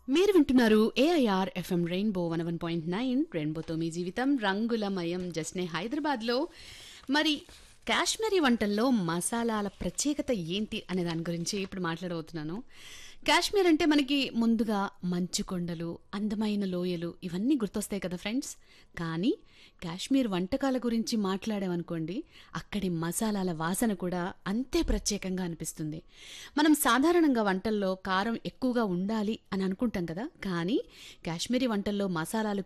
మీరు వింటున్నారు AIR FM rainbow one one point nine రెయిన్బోతో మీ జీవితం రంగులమయం జస్నే హైదరాబాద్లో మరి కాశ్మీరీ వంటల్లో మసాలాల ప్రత్యేకత ఏంటి అనే దాని గురించి ఇప్పుడు మాట్లాడబోతున్నాను కాశ్మీర్ అంటే మనకి ముందుగా మంచు కొండలు అందమైన లోయలు ఇవన్నీ గుర్తొస్తాయి కదా ఫ్రెండ్స్ కానీ కాశ్మీర్ వంటకాల గురించి మాట్లాడామనుకోండి అక్కడి మసాలాల వాసన కూడా అంతే ప్రత్యేకంగా అనిపిస్తుంది మనం సాధారణంగా వంటల్లో కారం ఎక్కువగా ఉండాలి అని అనుకుంటాం కదా కానీ కాశ్మీరీ వంటల్లో మసాలాలు